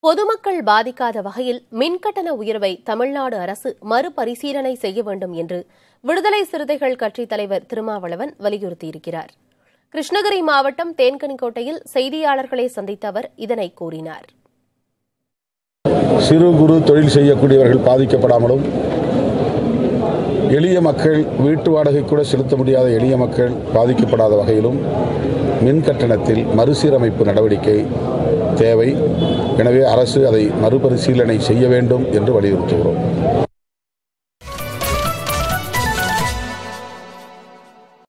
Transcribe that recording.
பொதுமக்கள் பாதிக்காத வகையில் மின்கட்டண உயர்வை தமிழ்நாடு அரசு மறுபரிசீலனை செய்ய வேண்டும் என்று விடுதலை சிறுத்தைகள் கட்சித் தலைவர் திருமாவளவன் வலியுறுத்தியிருக்கிறார் கிருஷ்ணகிரி மாவட்டம் தேன்கனிக்கோட்டையில் செய்தியாளர்களை சந்தித்த அவர் இதனை கூறினார் சிறு குறு தொழில் செய்யக்கூடியவர்கள் பாதிக்கப்படாமலும் எளிய மக்கள் வீட்டு வாடகை கூட செலுத்த முடியாத எளிய மக்கள் பாதிக்கப்படாத வகையிலும் மின் கட்டணத்தில் மறுசீரமைப்பு நடவடிக்கை தேவை எனவே அரசு அதை மறுபரிசீலனை செய்ய வேண்டும் என்று வலியுறுத்துகிறோம்